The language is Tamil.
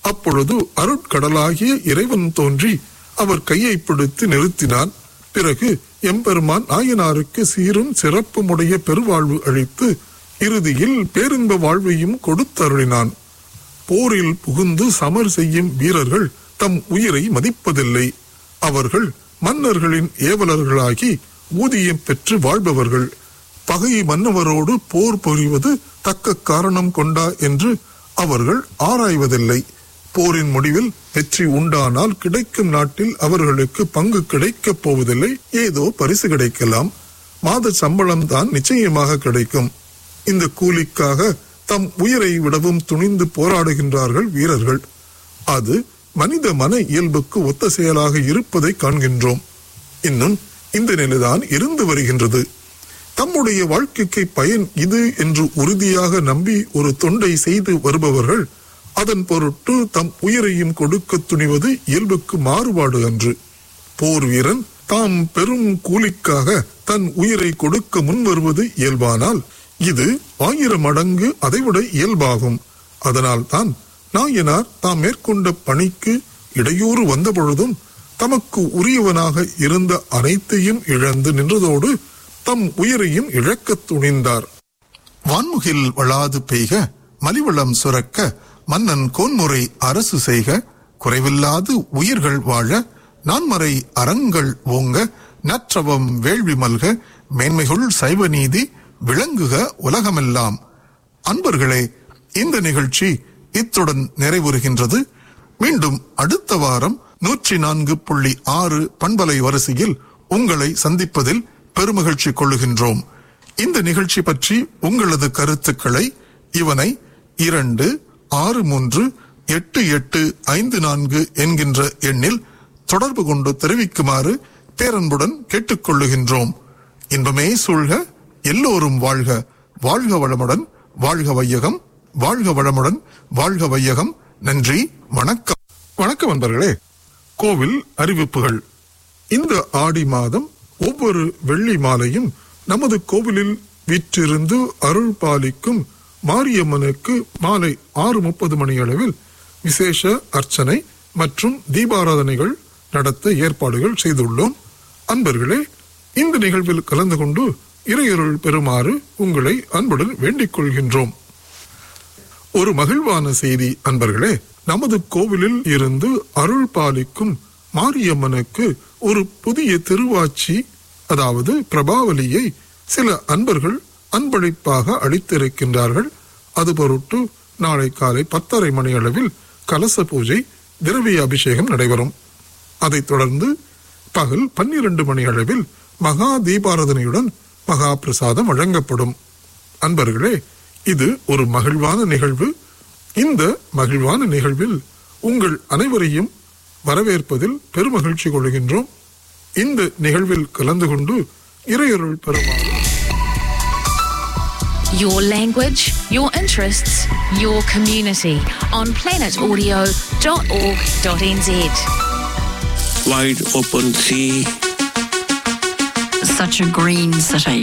அப்பொழுது அருட்கடலாகிய இறைவன் தோன்றி அவர் கையை பிடித்து நிறுத்தினான் பிறகு எம்பெருமான் நாயனாருக்கு சீரும் சிறப்புமுடைய பெருவாழ்வு அளித்து இறுதியில் பேரின்ப வாழ்வையும் கொடுத்தருளினான் போரில் புகுந்து சமர் செய்யும் வீரர்கள் தம் உயிரை மதிப்பதில்லை அவர்கள் மன்னர்களின் ஏவலர்களாகி ஊதியம் பெற்று வாழ்பவர்கள் பகை மன்னவரோடு போர் புரிவது தக்க காரணம் கொண்டா என்று அவர்கள் ஆராய்வதில்லை போரின் முடிவில் வெற்றி உண்டானால் கிடைக்கும் நாட்டில் அவர்களுக்கு பங்கு கிடைக்கப் போவதில்லை ஏதோ பரிசு கிடைக்கலாம் மாத சம்பளம் தான் நிச்சயமாக கிடைக்கும் இந்த கூலிக்காக தம் உயிரை விடவும் துணிந்து போராடுகின்றார்கள் வீரர்கள் அது மனித மன இயல்புக்கு ஒத்த செயலாக இருப்பதை காண்கின்றோம் இன்னும் இந்த நிலைதான் இருந்து வருகின்றது தம்முடைய வாழ்க்கைக்கு பயன் இது என்று உறுதியாக நம்பி ஒரு தொண்டை செய்து வருபவர்கள் அதன் பொருட்டு தம் உயிரையும் கொடுக்க துணிவது இயல்புக்கு மாறுபாடு அன்று போர் வீரன் தாம் பெரும் கூலிக்காக தன் உயிரை கொடுக்க முன் வருவது இயல்பானால் இது ஆயிரம் மடங்கு அதைவிட இயல்பாகும் அதனால் தான் நாயனார் தாம் மேற்கொண்ட பணிக்கு இடையூறு வந்த பொழுதும் தமக்கு உரியவனாக இருந்த அனைத்தையும் இழந்து நின்றதோடு தம் உயிரையும் இழக்கத் துணிந்தார் வான்முகில் வளாது பெய்க மலிவளம் சுரக்க மன்னன் கோன்முறை அரசு செய்க குறைவில்லாது உயிர்கள் வாழ நான்மறை அறங்கள் ஓங்க நற்றவம் வேள்வி மல்க மேன்மைகுள் சைவ நீதி விளங்குக உலகமெல்லாம் அன்பர்களே இந்த நிகழ்ச்சி இத்துடன் நிறைவுறுகின்றது மீண்டும் அடுத்த வாரம் நூற்றி நான்கு புள்ளி ஆறு பண்பலை வரிசையில் உங்களை சந்திப்பதில் பெருமகிழ்ச்சி கொள்ளுகின்றோம் இந்த நிகழ்ச்சி பற்றி உங்களது கருத்துக்களை இவனை இரண்டு ஆறு மூன்று எட்டு எட்டு ஐந்து நான்கு என்கின்ற எண்ணில் தொடர்பு கொண்டு தெரிவிக்குமாறு பேரன்புடன் கேட்டுக்கொள்ளுகின்றோம் இன்பமே சூழ்க எல்லோரும் வாழ்க வாழ்க வளமுடன் வாழ்க வையகம் வாழ்க வளமுடன் வாழ்க வையகம் நன்றி வணக்கம் வணக்கம் நண்பர்களே கோவில் அறிவிப்புகள் இந்த ஆடி மாதம் ஒவ்வொரு வெள்ளி மாலையும் நமது கோவிலில் வீற்றிருந்து அருள் பாலிக்கும் மாரியம்மனுக்கு மாலை ஆறு முப்பது மணி அளவில் விசேஷ அர்ச்சனை மற்றும் தீபாராதனைகள் நடத்த ஏற்பாடுகள் செய்துள்ளோம் அன்பர்களே இந்த நிகழ்வில் கலந்து கொண்டு இறையருள் பெறுமாறு உங்களை அன்புடன் வேண்டிக் கொள்கின்றோம் ஒரு மகிழ்வான செய்தி அன்பர்களே நமது கோவிலில் இருந்து அருள் பாலிக்கும் மாரியம்மனுக்கு ஒரு புதிய திருவாச்சி அதாவது பிரபாவலியை சில அன்பர்கள் அன்பளிப்பாக அளித்திருக்கின்றார்கள் அது பொருட்டு நாளை காலை பத்தரை மணி அளவில் கலச பூஜை திரவிய அபிஷேகம் நடைபெறும் அதைத் தொடர்ந்து பகல் பன்னிரண்டு மணி அளவில் மகா தீபாராதனையுடன் மகா பிரசாதம் வழங்கப்படும் அன்பர்களே இது ஒரு மகிழ்வான நிகழ்வு இந்த மகிழ்வான நிகழ்வில் உங்கள் அனைவரையும் வரவேற்பதில் பெருமகிழ்ச்சி கொள்கின்றோம் இந்த நிகழ்வில் கலந்து கொண்டு இறையருள் பெறுமாறு Your language, your interests, your community on planetaudio.org.nz. wide open sea. Such a green city.